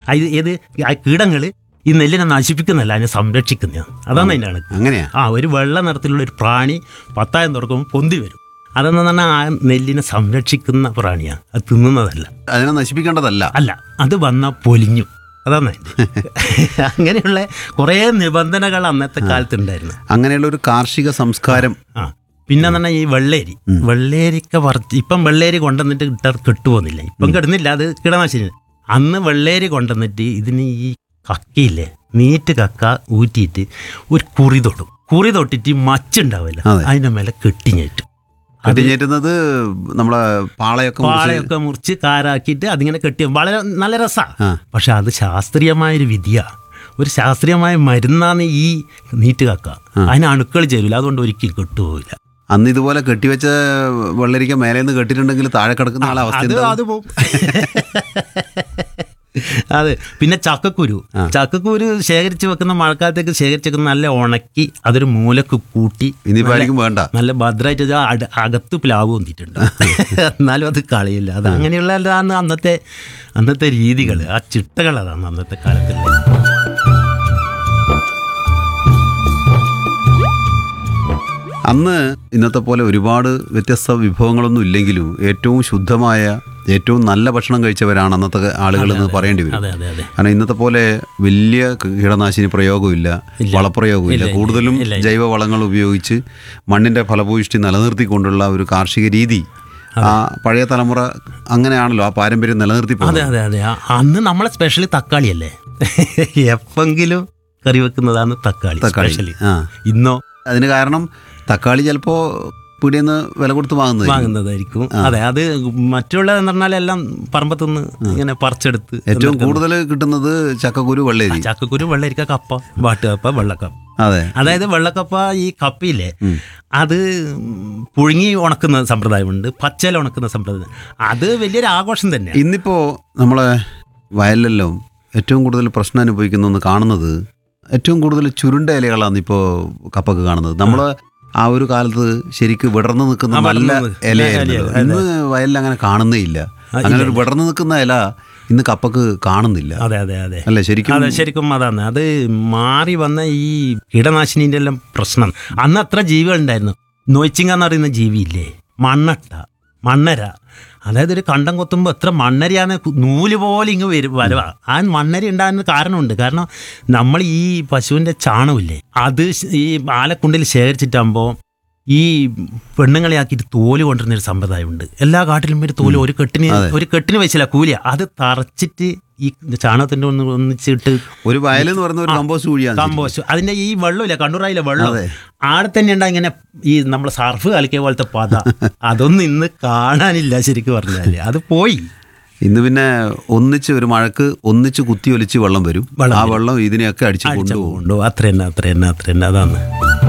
അത് ഏത് ആ കീടങ്ങൾ ഈ നെല്ലിനെ നശിപ്പിക്കുന്നല്ല അതിനെ സംരക്ഷിക്കുന്ന അതാണ് അതിൻ്റെ കണക്ക് അങ്ങനെയാ ആ ഒരു വെള്ള നിറത്തിലുള്ള ഒരു പ്രാണി പത്തായം തുറക്കുമ്പോൾ പൊന്തി വരും അതെന്ന് പറഞ്ഞാൽ ആ നെല്ലിനെ സംരക്ഷിക്കുന്ന പ്രാണിയാണ് അത് തിന്നുന്നതല്ല അതിനെ നശിപ്പിക്കേണ്ടതല്ല അല്ല അത് വന്നാൽ പൊലിഞ്ഞു അതാണ് അതിന്റെ. അങ്ങനെയുള്ള കുറേ നിബന്ധനകൾ അന്നത്തെ കാലത്ത് ഉണ്ടായിരുന്നു അങ്ങനെയുള്ള ഒരു കാർഷിക സംസ്കാരം ആ പിന്നെ പറഞ്ഞാൽ ഈ വെള്ളേരി വെള്ളേരിക്ക പറിച്ച് ഇപ്പം വെള്ളേരി കൊണ്ടുവന്നിട്ട് കിട്ടാർ കിട്ടുപോന്നില്ല ഇപ്പം കിടുന്നില്ല അത് കീടനാശിനി അന്ന് വെള്ളേരി കൊണ്ടുവന്നിട്ട് ഇതിന് ഈ കക്കയില്ലേ നീറ്റ് കക്ക ഊറ്റിയിട്ട് ഒരു കുറി തൊടും കുറി തൊട്ടിട്ട് ഈ മച്ചുണ്ടാവില്ല അതെ. അതിന്റെ മേലെ കെട്ടിഞ്ഞേറ്റും കെട്ടിഞ്ഞേറ്റുന്നത് നമ്മളെ പാളയൊക്കെ മുറിച്ച് പാളയൊക്കെ മുറിച്ച് കാരാക്കിയിട്ട് അതിങ്ങനെ കെട്ടി വളരെ നല്ല രസമാണ് ആ. പക്ഷെ അത് ശാസ്ത്രീയമായൊരു വിധിയാ ഒരു ശാസ്ത്രീയമായ മരുന്നാണ് ഈ നീറ്റ് കക്ക അതിന് അണുക്കൾ ചേരില്ല അതുകൊണ്ട് ഒരിക്കലും കെട്ടുപോകില്ല അന്ന് ഇതുപോലെ കെട്ടിവെച്ച വെള്ളരിക്ക മേലെ നിന്ന് കെട്ടിയിട്ടുണ്ടെങ്കിൽ താഴെ കിടക്കുന്ന ആളെ അവസ്ഥ അത് എന്താവും? അത് പോവും അതെ പിന്നെ ചക്കക്കുരു ചക്കക്കുരു ശേഖരിച്ച് വെക്കുന്ന മഴക്കാലത്തേക്ക് ശേഖരിച്ച് വെക്കുന്ന നല്ല ഉണക്കി അതൊരു മൂലക്ക് കൂട്ടി ഇനിയിപ്പോ ആയിരിക്കും വേണ്ട നല്ല ഭദ്രമായിട്ട് ഇത് അട- അകത്ത് പ്ലാവ് വന്നിട്ടുണ്ട് എന്നാലും അത് കളയില്ല അത് അങ്ങനെയുള്ള അതാണ് അന്നത്തെ അന്നത്തെ രീതികൾ ആ ചിട്ടകൾ അതാണ് അന്നത്തെ കാലത്തുള്ള അന്ന് ഇന്നത്തെ പോലെ ഒരുപാട് വ്യത്യസ്ത വിഭവങ്ങളൊന്നും ഇല്ലെങ്കിലും ഏറ്റവും ശുദ്ധമായ ഏറ്റവും നല്ല ഭക്ഷണം കഴിച്ചവരാണ് അന്നത്തെ ആളുകൾ എന്ന് പറയേണ്ടി വരും അതെ അതെ അതെ കാരണം ഇന്നത്തെ പോലെ വലിയ കീടനാശിനി പ്രയോഗമില്ല വളപ്രയോഗമില്ല ഇല്ല, കൂടുതലും ഇല്ല, ഇല്ല. ജൈവ വളങ്ങൾ ഉപയോഗിച്ച് മണ്ണിന്റെ ഫലഭൂയിഷ്ടി നിലനിർത്തിക്കൊണ്ടുള്ള ഒരു കാർഷിക രീതി ആ പഴയ തലമുറ അങ്ങനെയാണല്ലോ ആ പാരമ്പര്യം നിലനിർത്തി അതെ പോകുന്നത് അതെ അതെ ആ- അന്ന് നമ്മളെ സ്പെഷ്യലി തക്കാളിയല്ലേ എപ്പെങ്കിലും കറി വെക്കുന്നതാണ് തക്കാളി തക്കാളി സ്പെഷ്യലി ആ ഇന്നോ അതിന് കാരണം തക്കാളി ചിലപ്പോ പീടിയെന്ന് വില കൊടുത്ത് വാങ്ങുന്നത് വാങ്ങുന്നതായിരിക്കും അതെ അത് മറ്റുള്ളതെന്ന് പറഞ്ഞാൽ എല്ലാം പറമ്പത്തുനിന്ന് ഇങ്ങനെ പറിച്ചെടുത്ത് ഏറ്റവും കൂടുതൽ കിട്ടുന്നത് ചക്കക്കുരു വെള്ളരി ചക്കക്കുരു വെള്ളരിക്ക കപ്പ വാട്ടുകപ്പ വെള്ളക്കപ്പ അതെ അതായത് വെള്ളക്കപ്പ ഈ കപ്പയില്ലേ അത് പുഴുങ്ങി ഉണക്കുന്ന സമ്പ്രദായമുണ്ട് പച്ചല ഉണക്കുന്ന സമ്പ്രദായം അത് വലിയൊരു ആഘോഷം തന്നെയാണ് ഇന്നിപ്പോ നമ്മളെ വയലിലെല്ലാം ഏറ്റവും കൂടുതൽ പ്രശ്നം അനുഭവിക്കുന്ന ഒന്ന് കാണുന്നത് ഏറ്റവും കൂടുതൽ ചുരുണ്ട ഇലകളാണ് ഇപ്പോൾ കപ്പക്ക് കാണുന്നത് നമ്മള് ആ ഒരു കാലത്ത് ശരിക്ക് വിടർന്നു നിൽക്കുന്ന ആ, നല്ല വിടർന്ന് നിൽക്കുന്ന ഇലയായിരുന്നു ഇലയാ, ഇന്ന് വയലിൽ അങ്ങനെ കാണുന്നേ ഇല്ല അങ്ങനെ ഒരു വിടർന്നു നിൽക്കുന്ന ഇല ഇന്ന് കപ്പക്ക് കാണുന്നില്ല അതെ അതെ അതെ അല്ലേ ശരിക്കും അതെ ശരിക്കും അതാണ് അത് മാറി വന്ന ഈ കീടനാശിനിന്റെ എല്ലാം പ്രശ്നം അന്ന് അത്ര ജീവികൾ ഉണ്ടായിരുന്നു നൊയ്ച്ചിങ്ങ എന്ന് പറയുന്ന ജീവിയില്ലേ മണ്ണട്ട മണ്ണര അതായത് ഒരു കണ്ടം കൊത്തുമ്പോൾ എത്ര മണ്ണരയാണ് കു- നൂല് പോലെ ഇങ്ങ് വരും വരവാ ആ മണ്ണരി ഉണ്ടാകുന്ന കാരണമുണ്ട് കാരണം നമ്മൾ ഈ പശുവിൻ്റെ ചാണകമില്ലേ അത് ശ- ഈ ആലക്കുണ്ടിൽ ശേഖരിച്ചിട്ടാകുമ്പോൾ ഈ പെണ്ണുങ്ങളെ ആക്കിയിട്ട് തോല് കൊണ്ടുവരുന്ന ഒരു സമ്പ്രദായമുണ്ട് എല്ലാ കാട്ടിലും ഒരു തോല് ഒരു കെട്ടിന് ഒരു കെട്ടിന് വെച്ചില്ല കൂലിയ അത് തറച്ചിട്ട് ഈ ചാണകത്തിന്റെ ഒന്ന് ഒന്നിച്ചിട്ട് ഒരു വയലെന്ന് പറയുന്ന ഒരു കമ്പോസ്റ്റ് കുഴിയാണ് കമ്പോസ്റ്റ് അതിന്റെ ഈ വെള്ളമില്ല കണ്ണൂറായില്ല വെള്ളം അതെ. ആടെ തന്നെ ഉണ്ടാ ഇങ്ങനെ ഈ നമ്മൾ സർഫ് കളിക്കിയ പോലത്തെ പത അതൊന്നും ഇന്ന് കാണാനില്ല ശരിക്കും പറഞ്ഞാല് അത് പോയി ഇന്ന് പിന്നെ ഒന്നിച്ച് ഒരു മഴക്ക് ഒന്നിച്ച് കുത്തി ഒലിച്ച് വെള്ളം വരും വെള്ളം ആ വെള്ളം ഇതിനെയൊക്കെ അടിച്ച് അടിച്ച കൊണ്ടുപോകും കൊണ്ടു അത്ര തന്നെ അത്ര തന്നെ അത്ര തന്നെ അതാണ്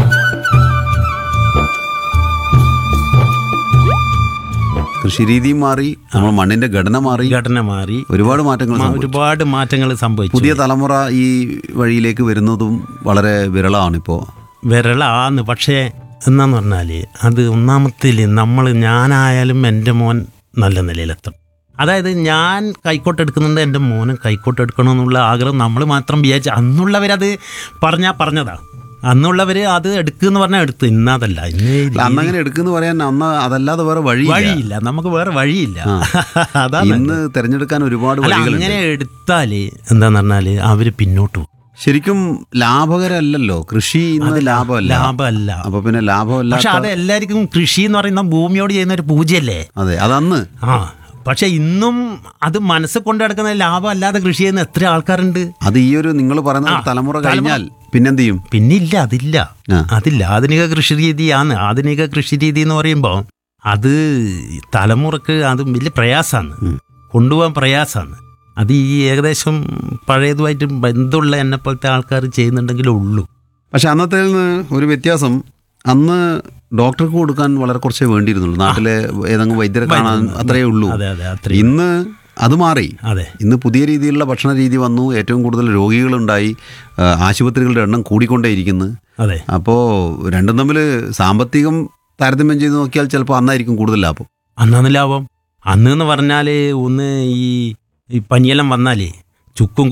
കൃഷിരീതിയും മാറി നമ്മൾ മണ്ണിന്റെ ഘടന മാറി ഘടന മാറി ഒരുപാട് മാറ്റങ്ങൾ മ- സംഭവിച്ചു. ഒരുപാട് മാറ്റങ്ങൾ സംഭവിച്ചു പുതിയ തലമുറ ഈ വഴിയിലേക്ക് വരുന്നതും വളരെ വിരളമാണ് ഇപ്പോൾ വിരളാന്ന് പക്ഷേ എന്നാന്ന് പറഞ്ഞാൽ അത് ഒന്നാമത്തിൽ നമ്മൾ ഞാനായാലും എൻ്റെ മോൻ നല്ല നിലയിലെത്തും അതായത് ഞാൻ കൈക്കോട്ട് എടുക്കുന്നുണ്ട് എൻ്റെ മോനും കൈക്കോട്ട് എടുക്കണമെന്നുള്ള ആഗ്രഹം നമ്മൾ മാത്രം വിചാരിച്ചു അന്നുള്ളവരത് പറഞ്ഞാൽ പറഞ്ഞതാ അന്നുള്ളവർ അത് എടുക്കുമെന്ന് പറഞ്ഞാൽ എടുത്തു ഇന്നതല്ല ഇന്ന് ഈ അന്ന് അങ്ങനെ എടുക്കുന്ന പറയാൻ അന്ന് അതല്ലാതെ വേറെ വഴി വഴിയില്ല നമുക്ക് വേറെ വഴിയില്ല അതാണ് ഇന്ന് തിരഞ്ഞെടുക്കാൻ ഒരുപാട് അല്ല വഴികളുണ്ട് അങ്ങനെ എടുത്താൽ എന്താന്ന് പറഞ്ഞാൽ അവര് പിന്നോട്ട് പോകും ശരിക്കും ലാഭകരമല്ലല്ലോ കൃഷി ഇന്ന് ലാഭമല്ല ലാഭമല്ല അപ്പൊ പിന്നെ ലാഭമല്ല പക്ഷെ അത് എല്ലാവർക്കും കൃഷി എന്ന് പറയുന്ന ഭൂമിയോട് ചെയ്യുന്ന ഒരു പൂജയല്ലേ അതെ അതന്ന് ആ പക്ഷെ ഇന്നും അത് മനസ്സിൽ കൊണ്ടു നടക്കുന്ന ലാഭം അല്ലാതെ കൃഷി ചെയ്യുന്ന എത്ര ആൾക്കാരുണ്ട് അത് ഈ ഒരു നിങ്ങൾ പറയുന്ന ഒരു ആ, തലമുറ തലമുറ- കഴിഞ്ഞാൽ പിന്നെന്ത് ചെയ്യും പിന്നില്ല അതില്ല ആ. അതില്ല ആധുനിക കൃഷി രീതിയാണ് ആധുനിക കൃഷി രീതി എന്ന് പറയുമ്പോൾ അത് തലമുറക്ക് അത് വലിയ പ്രയാസമാണ് കൊണ്ടുപോകാൻ പ്രയാസമാണ് അത് ഈ ഏകദേശം പഴയതുമായിട്ട് ബന്ധമുള്ള എന്നെ പോലത്തെ ആൾക്കാർ ചെയ്യുന്നുണ്ടെങ്കിലേ ഉള്ളൂ പക്ഷെ അന്നത്തെ നിന്ന് ഒരു വ്യത്യാസം അന്ന് ഡോക്ടർക്ക് കൊടുക്കാൻ വളരെ കുറച്ചേ വേണ്ടിയിരുന്നുള്ളൂ നാട്ടിലെ ഏതെങ്കിലും വൈദ്യരെ കാണാൻ അത്രയേ ഉള്ളൂ അതെ അതെ അത്ര ഇന്ന് അത് മാറി അതെ ഇന്ന് പുതിയ രീതിയിലുള്ള ഭക്ഷണ രീതി വന്നു ഏറ്റവും കൂടുതൽ രോഗികളുണ്ടായി ആ, ആശുപത്രികളുടെ എണ്ണം കൂടിക്കൊണ്ടേയിരിക്കുന്നു അതെ അപ്പോൾ രണ്ടും തമ്മിൽ സാമ്പത്തികം താരതമ്യം ചെയ്ത് നോക്കിയാൽ ചിലപ്പോൾ അന്നായിരിക്കും കൂടുതൽ ലാഭം അന്നാണ് ലാഭം അന്ന് എന്ന് പറഞ്ഞാൽ ഒന്ന് ഈ ഈ പനിയെല്ലാം വന്നാലേ ചുക്കും